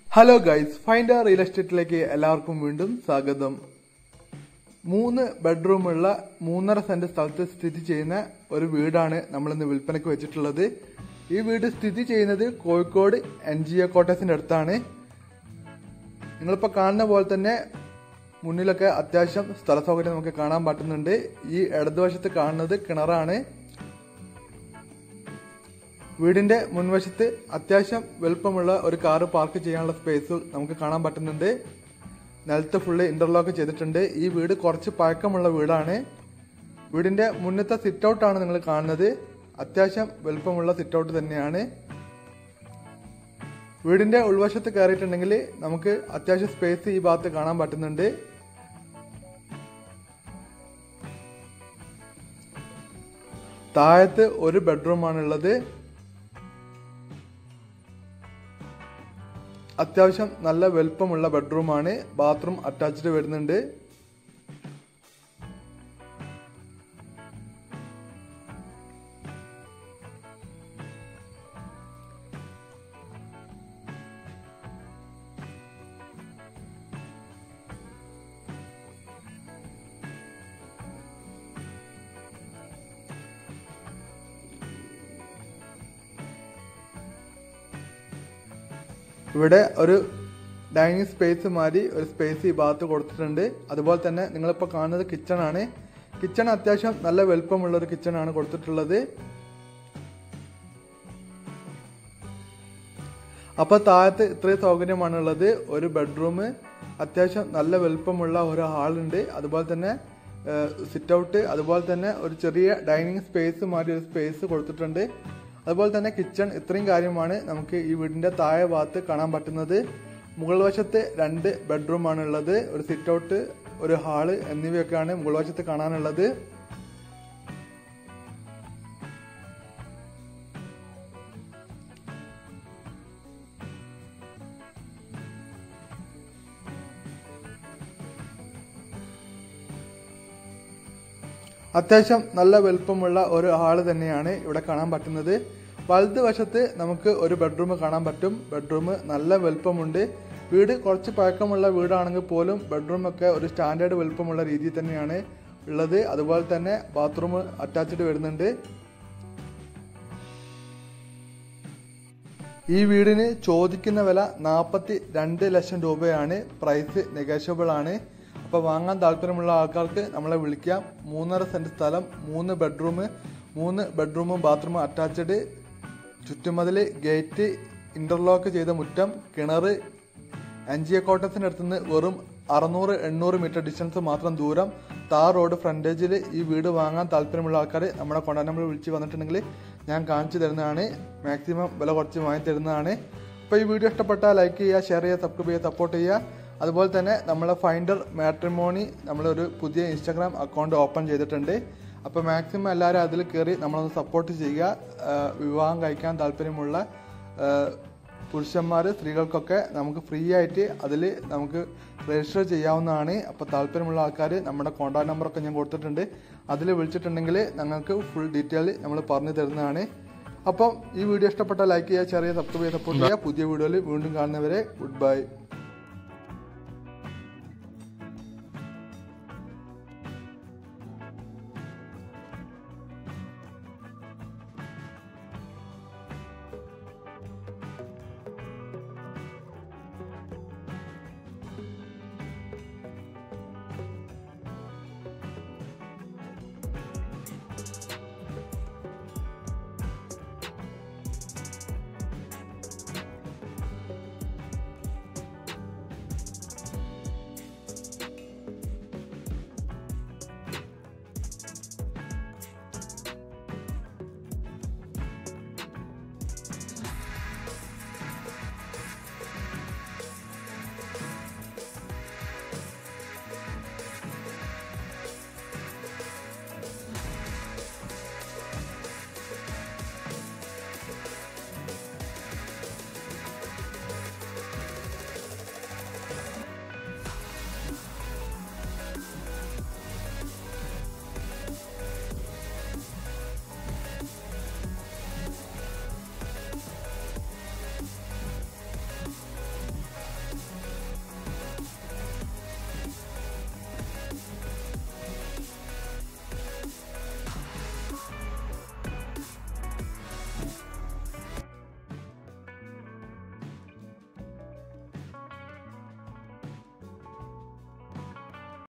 hello guys find real എസ്റ്റേറ്റിലേക്ക് എല്ലാവർക്കും വീണ്ടും സ്വാഗതം മൂന്ന് ബെഡ്റൂമുള്ള മൂന്നര സെന്റ് സ്ഥലത്ത് സ്ഥിതി ചെയ്യുന്ന ഒരു വീടാണ് നമ്മൾ ഇന്ന് വിൽപ്പനയ്ക്ക് വെച്ചിട്ടുള്ളത് ഈ വീട് സ്ഥിതി ചെയ്യുന്നത് കോഴിക്കോട് എൻ ജി എ കോട്ടേഴ്സിന്റെ അടുത്താണ് നിങ്ങളിപ്പോൾ കാണുന്ന പോലെ തന്നെ മുന്നിലൊക്കെ അത്യാവശ്യം സ്ഥല സൗകര്യം നമുക്ക് കാണാൻ പറ്റുന്നുണ്ട് ഈ ഇടതുവശത്ത് കാണുന്നത് കിണറാണ് വീടിന്റെ മുൻവശത്ത് അത്യാവശ്യം വലുപ്പമുള്ള ഒരു കാറ് പാർക്ക് ചെയ്യാനുള്ള സ്പേസ് നമുക്ക് കാണാൻ പറ്റുന്നുണ്ട് നിലത്ത് ഫുള്ള് ഇന്റർലോക്ക് ചെയ്തിട്ടുണ്ട് ഈ വീട് കുറച്ച് പഴക്കമുള്ള വീടാണ് വീടിന്റെ മുന്നത്തെ സിറ്റ് ഔട്ട് ആണ് നിങ്ങൾ കാണുന്നത് അത്യാവശ്യം വലുപ്പമുള്ള സിറ്റ് ഔട്ട് തന്നെയാണ് വീടിന്റെ ഉൾവശത്ത് കയറിയിട്ടുണ്ടെങ്കിൽ നമുക്ക് അത്യാവശ്യം സ്പേസ് ഈ ഭാഗത്ത് കാണാൻ പറ്റുന്നുണ്ട് താഴത്ത് ഒരു ബെഡ്റൂം ആണുള്ളത് അത്യാവശ്യം നല്ല വലുപ്പമുള്ള ബെഡ്റൂമാണ് ബാത്റൂം അറ്റാച്ച്ഡ് വരുന്നുണ്ട് ഇവിടെ ഒരു ഡൈനിങ് സ്പേസ് മാതിരി ഒരു സ്പേസ് ഈ ഭാഗത്ത് കൊടുത്തിട്ടുണ്ട് അതുപോലെ തന്നെ നിങ്ങളിപ്പോൾ കാണുന്നത് കിച്ചൺ ആണ് കിച്ചൺ അത്യാവശ്യം നല്ല വലുപ്പമുള്ള ഒരു കിച്ചൺ ആണ് കൊടുത്തിട്ടുള്ളത് അപ്പൊ താഴത്ത് ഇത്രയും സൗകര്യമാണുള്ളത് ഒരു ബെഡ്റൂം അത്യാവശ്യം നല്ല വലുപ്പമുള്ള ഒരു ഹാളുണ്ട് അതുപോലെ തന്നെ സിറ്റ് ഔട്ട് അതുപോലെ തന്നെ ഒരു ചെറിയ ഡൈനിങ് സ്പേസ് മാതിരി ഒരു സ്പേസ് കൊടുത്തിട്ടുണ്ട് അതുപോലെ തന്നെ കിച്ചൺ ഇത്രയും കാര്യമാണ് നമുക്ക് ഈ വീടിന്റെ താഴെ ഭാഗത്ത് കാണാൻ പറ്റുന്നത് മുകൾ വശത്ത് രണ്ട് ബെഡ്റൂം ആണ് ഉള്ളത് ഒരു സിറ്റ് ഔട്ട് ഒരു ഹാള് എന്നിവയൊക്കെയാണ് മുകൾ വശത്ത് കാണാനുള്ളത് അത്യാവശ്യം നല്ല വലുപ്പമുള്ള ഒരു ഹാള് തന്നെയാണ് ഇവിടെ കാണാൻ പറ്റുന്നത് വലത് വശത്ത് നമുക്ക് ഒരു ബെഡ്റൂം കാണാൻ പറ്റും ബെഡ്റൂം നല്ല വലുപ്പമുണ്ട് വീട് കുറച്ച് പഴക്കമുള്ള വീടാണെങ്കിൽ പോലും ബെഡ്റൂം ഒക്കെ ഒരു സ്റ്റാൻഡേർഡ് വലുപ്പമുള്ള രീതിയിൽ തന്നെയാണ് ഉള്ളത് അതുപോലെ തന്നെ ബാത്റൂം അറ്റാച്ച്ഡ് വരുന്നുണ്ട് ഈ വീടിന് ചോദിക്കുന്ന വില നാൽപ്പത്തി രണ്ട് ലക്ഷം രൂപയാണ് പ്രൈസ് നെഗോഷ്യബിൾ ആണ് അപ്പോൾ വാങ്ങാൻ താല്പര്യമുള്ള ആൾക്കാർക്ക് നമ്മളെ വിളിക്കാം മൂന്നര സെന്റ് സ്ഥലം മൂന്ന് ബെഡ്റൂം മൂന്ന് ബെഡ്റൂമും ബാത്റൂമും അറ്റാച്ച്ഡ് ചുറ്റുമതിൽ ഗേറ്റ് ഇന്റർലോക്ക് ചെയ്ത മുറ്റം കിണർ അഞ്ചിയ കോട്ടത്തിന്റെ അടുത്തുനിന്ന് വെറും അറുന്നൂറ് എണ്ണൂറ് മീറ്റർ ഡിസ്റ്റൻസ് മാത്രം ദൂരം താർ റോഡ് ഫ്രണ്ടേജിൽ ഈ വീട് വാങ്ങാൻ താല്പര്യമുള്ള ആൾക്കാർ നമ്മുടെ കോൺടാക്ട് നമ്പർ വിളിച്ച് വന്നിട്ടുണ്ടെങ്കിൽ ഞാൻ കാണിച്ചു തരുന്നതാണ് മാക്സിമം വില കുറച്ച് വാങ്ങി തരുന്നതാണ് അപ്പോൾ ഈ വീഡിയോ ഇഷ്ടപ്പെട്ടാൽ ലൈക്ക് ചെയ്യുക ഷെയർ ചെയ്യുക സബ്സ്ക്രൈബ് ചെയ്യുക സപ്പോർട്ട് ചെയ്യുക അതുപോലെ തന്നെ നമ്മളെ ഫൈൻഡർ മാട്രിമോണി നമ്മളൊരു പുതിയ ഇൻസ്റ്റാഗ്രാം അക്കൗണ്ട് ഓപ്പൺ ചെയ്തിട്ടുണ്ട് അപ്പോൾ മാക്സിമം എല്ലാവരും അതിൽ കയറി നമ്മളൊന്ന് സപ്പോർട്ട് ചെയ്യുക വിവാഹം കഴിക്കാൻ താല്പര്യമുള്ള പുരുഷന്മാർ സ്ത്രീകൾക്കൊക്കെ നമുക്ക് ഫ്രീ ആയിട്ട് അതിൽ നമുക്ക് രജിസ്റ്റർ ചെയ്യാവുന്നതാണ് അപ്പോൾ താല്പര്യമുള്ള ആൾക്കാർ നമ്മുടെ കോൺടാക്ട് നമ്പറൊക്കെ ഞാൻ കൊടുത്തിട്ടുണ്ട് അതിൽ വിളിച്ചിട്ടുണ്ടെങ്കിൽ ഞങ്ങൾക്ക് ഫുൾ ഡീറ്റെയിൽ നമ്മൾ പറഞ്ഞു തരുന്നതാണ് അപ്പം ഈ വീഡിയോ ഇഷ്ടപ്പെട്ട ലൈക്ക് ചെയ്യുക ചെറിയ സബ്സ്ക്രൈബ് ചെയ്യുക സപ്പോർട്ട് ചെയ്യുക പുതിയ വീഡിയോയിൽ വീണ്ടും കാണുന്നവരെ ഗുഡ് ബൈ